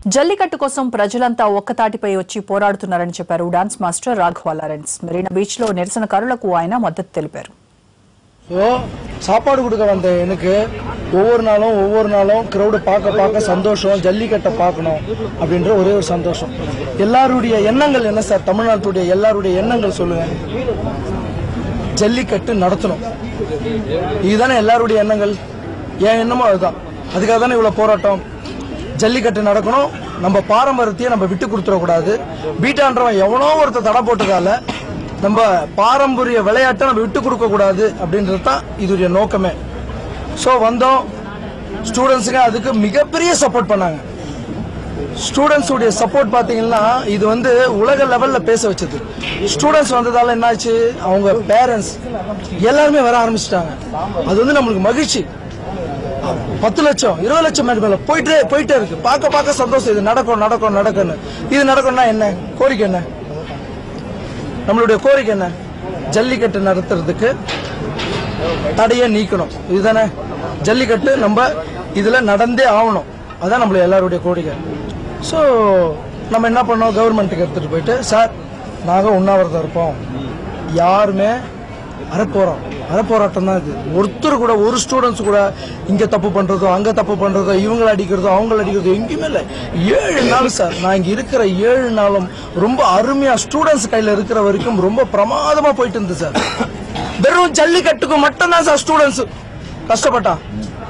జల్లికట్టు కోసం ప్రజలంతా ఒక్కతాటిపై వచ్చి పోరాడుతున్నారని చెప్పారు dance master Raghava Lawrence Marina beach లో నిరసనకారులకు ఆయన మద్దతు తెలిపారు ஸோ சாப்பாடு கொடுக்க வந்த எனக்கு ஒவ்வொரு நாளும் ஒவ்வொரு நாளும் க்ரௌடு பார்க்க பார்க்க சந்தோஷம் ஜல்லிக்கட்டை பார்க்கணும் அப்படின்ற ஒரே ஒரு சந்தோஷம் எல்லாருடைய எண்ணங்கள் என்ன சார் தமிழ்நாட்டுடைய எல்லாருடைய எண்ணங்கள் சொல்லுங்க ஜல்லிக்கட்டு நடத்தணும் இதுதானே எல்லாருடைய எண்ணங்கள் என் எண்ணமும் அதுதான் அதுக்காக தானே இவ்வளோ போராட்டம் ஜல்லிக்கட்டு நடக்கணும் நம்ம பாரம்பரியத்தையே நம்ம விட்டு கொடுத்துடக்கூடாது பீட்டான்றவன் எவனோ ஒருத்தர் தடை போட்டதால நம்ம பாரம்பரிய விளையாட்டை நம்ம விட்டு கொடுக்க கூடாது அப்படின்றது தான் இதுடைய நோக்கமே ஸோ வந்தோம் ஸ்டூடெண்ட்ஸுங்க அதுக்கு மிகப்பெரிய சப்போர்ட் பண்ணாங்க ஸ்டூடெண்ட்ஸ் உடைய சப்போர்ட் பாத்தீங்கன்னா இது வந்து உலக லெவல்ல பேச வச்சது ஸ்டூடெண்ட்ஸ் வந்ததால என்னாச்சு அவங்க பேரண்ட்ஸ் எல்லாருமே வர ஆரம்பிச்சிட்டாங்க அது வந்து நம்மளுக்கு மகிழ்ச்சி பத்து லட்சம் இருபது லட்சம் மேல மேல போயிட்டே போயிட்டே இருக்கு பார்க்க பார்க்க சந்தோஷம் இது நடக்கும் நடக்கும் நடக்கும்னு இது நடக்கும்னா என்ன கோரிக்கை என்ன நம்மளுடைய கோரிக்கை என்ன ஜல்லிக்கட்டு நடத்துறதுக்கு தடையை நீக்கணும் இதுதானே ஜல்லிக்கட்டு நம்ம இதுல நடந்தே ஆகணும் அதான் நம்மள எல்லாருடைய கோரிக்கை ஸோ நம்ம என்ன பண்ணோம் கவர்மெண்ட்டுக்கு எடுத்துட்டு போயிட்டு சார் நாங்கள் உண்ணாவிரதம் இருப்போம் யாருமே அறப்போறோம் அறப்போராட்டம் தான் இது ஒருத்தர் கூட ஒரு ஸ்டூடெண்ட்ஸ் கூட இங்க தப்பு பண்றதோ அங்க தப்பு பண்றதோ இவங்களை அடிக்கிறதோ அவங்கள அடிக்கிறதோ எங்கேயுமே இல்லை ஏழு நாள் சார் நான் இங்க இருக்கிற ஏழு நாளும் ரொம்ப அருமையா ஸ்டூடெண்ட்ஸ் கையில இருக்கிற வரைக்கும் ரொம்ப பிரமாதமா போயிட்டு இருந்தது சார் வெறும் ஜல்லிக்கட்டுக்கு மட்டும்தான் சார் ஸ்டூடெண்ட்ஸ் கஷ்டப்பட்டான்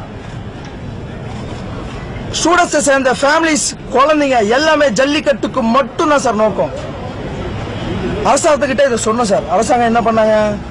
ஸ்டூடெண்ட்ஸை சேர்ந்த ஃபேமிலிஸ் குழந்தைங்க எல்லாமே ஜல்லிக்கட்டுக்கு மட்டும்தான் சார் நோக்கம் அரசாங்கத்துக்கிட்ட இதை சொன்னோம் சார் அரசாங்கம் என்ன பண்ணாங்க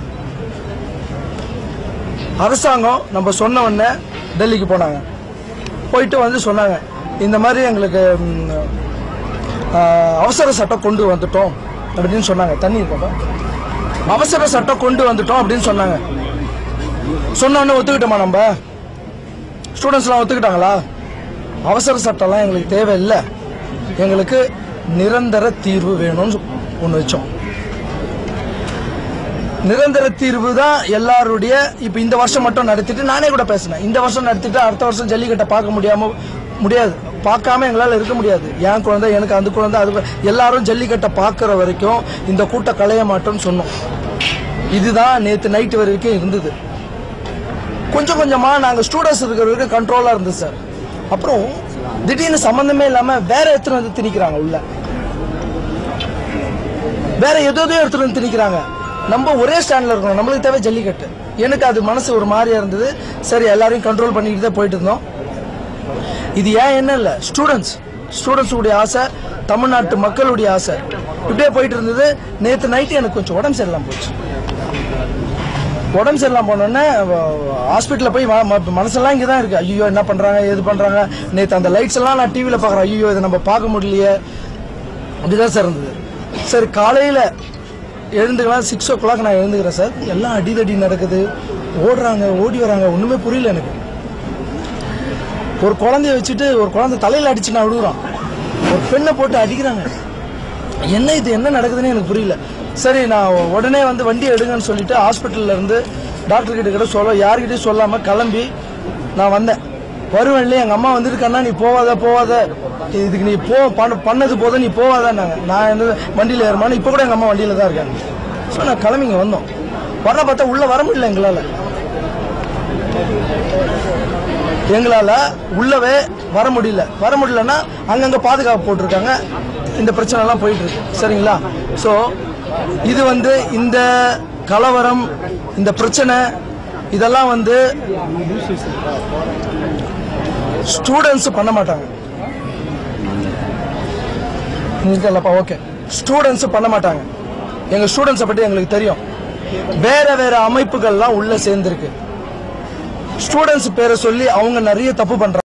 அரசாங்கம் நம்ம சொன்ன உடனே டெல்லிக்கு போனாங்க போயிட்டு வந்து சொன்னாங்க இந்த மாதிரி எங்களுக்கு ம், ஆ, அவசர சட்டம் கொண்டு வந்துட்டோம் அப்படின்னு சொன்னாங்க தண்ணி இருக்கப்பா அவசர சட்டம் கொண்டு வந்துட்டோம் அப்படின்னு சொன்னாங்க சொன்ன உடனே ஒத்துக்கிட்டோமா நம்ம ஸ்டூடெண்ட்ஸ்லாம் ஒத்துக்கிட்டாங்களா அவசர சட்டம்லாம் எங்களுக்கு தேவையில்லை எங்களுக்கு நிரந்தர தீர்வு வேணும்னு ஒன்று வச்சோம் நிரந்தர தீர்வு தான் எல்லாருடைய இப்போ இந்த வருஷம் மட்டும் நடத்திட்டு நானே கூட பேசினேன் இந்த வருஷம் நடத்திட்டு அடுத்த வருஷம் ஜல்லிக்கட்டை பார்க்க முடியாம முடியாது பார்க்காம எங்களால் இருக்க முடியாது என் குழந்தை எனக்கு அந்த குழந்தை அது கு- எல்லாரும் ஜல்லிக்கட்டை பார்க்குற வரைக்கும் இந்த கூட்டம் களைய மாட்டோம்னு சொன்னோம் இதுதான் நேற்று நைட்டு வரைக்கும் இருந்தது கொஞ்சம் கொஞ்சமா நாங்க ஸ்டூடெண்ட்ஸ் இருக்கிற வரைக்கும் கண்ட்ரோலா இருந்தது சார் அப்புறம் திடீர்னு சம்பந்தமே இல்லாம வேற எடுத்துட்டு வந்து திணிக்கிறாங்க உள்ள வேற எதோ எதோ எடுத்துட்டு வந்து திணிக்கிறாங்க நம்ம ஒரே ஸ்டாண்ட்ல இருக்கணும் நம்மளுக்கு தேவை ஜல்லிக்கட்டு எனக்கு அது மனசு ஒரு மாதிரியா இருந்தது சரி எல்லாரையும் கண்ட்ரோல் பண்ணிக்கிட்டு தான் போயிட்டு இருந்தோம் இது ஏன் என்ன இல்ல ஸ்டூடெண்ட்ஸ் ஸ்டூடெண்ட்ஸ் உடைய ஆசை தமிழ்நாட்டு மக்களுடைய ஆசை இப்படியே போயிட்டு இருந்தது நேத்து நைட்டு எனக்கு கொஞ்சம் உடம்பு சரியில்லாம போச்சு உடம்பு சரியில்லாம போனோடனே ஹாஸ்பிட்டலில் போய் ம- ம- மனசெல்லாம் இங்கே தான் இருக்கு ஐயோ என்ன பண்றாங்க ஏது பண்றாங்க நேற்று அந்த லைட்ஸ் எல்லாம் நான் டிவியில் பார்க்குறேன் ஐயோ இதை நம்ம பார்க்க முடியலையே அப்படிதான் சார் இருந்தது சரி காலையில் எழுந்துக்கலாம் சிக்ஸ் ஓ கிளாக் நான் எழுந்துக்கிறேன் சார் எல்லாம் அடிதடி நடக்குது ஓடுறாங்க ஓடி வராங்க ஒன்றுமே புரியல எனக்கு ஒரு குழந்தைய வச்சுட்டு ஒரு குழந்தை தலையில் அடிச்சு நான் விடுறான் ஒரு பெண்ணை போட்டு அடிக்கிறாங்க என்ன இது என்ன நடக்குதுன்னு எனக்கு புரியல சரி நான் உடனே வந்து வண்டி எடுங்கன்னு சொல்லிட்டு ஹாஸ்பிட்டல்ல இருந்து டாக்டர் கிட்ட கிட்ட சொல்ல யார்கிட்டயும் சொல்லாம கிளம்பி நான் வந்தேன் வருவேன் இல்லையா எங்க அம்மா வந்திருக்கன்னா நீ போவாத போவாத இதுக்கு நீ போ பண்ண- பண்ணது போதும் நீ போவாதான்னாங்க நான் வந்து வண்டியில ஏறுமான்னு இப்போ கூட எங்க அம்மா வண்டியில தான் இருக்காங்க ஸோ நான் கிளம்பி இங்க வந்தோம் வர பார்த்தா உள்ள வர முடியல எங்களால எங்களால உள்ளவே வர முடியல வர முடியலன்னா அங்கங்க பாதுகாப்பு போட்டிருக்காங்க இந்த பிரச்சனை எல்லாம் போயிட்டு இருக்கு சரிங்களா ஸோ இது வந்து இந்த கலவரம் இந்த பிரச்சனை இதெல்லாம் வந்து ஸ்டூடெண்ட்ஸ் பண்ண மாட்டாங்க இருக்கலப்பா ஓகே ஸ்டூடெண்ட்ஸ் பண்ண மாட்டாங்க எங்க ஸ்டூடெண்ட்ஸை பற்றி எங்களுக்கு தெரியும் வேற வேற அமைப்புகள்லாம் உள்ள சேர்ந்துருக்கு ஸ்டூடெண்ட்ஸ் பேரை சொல்லி அவங்க நிறைய தப்பு பண்றாங்க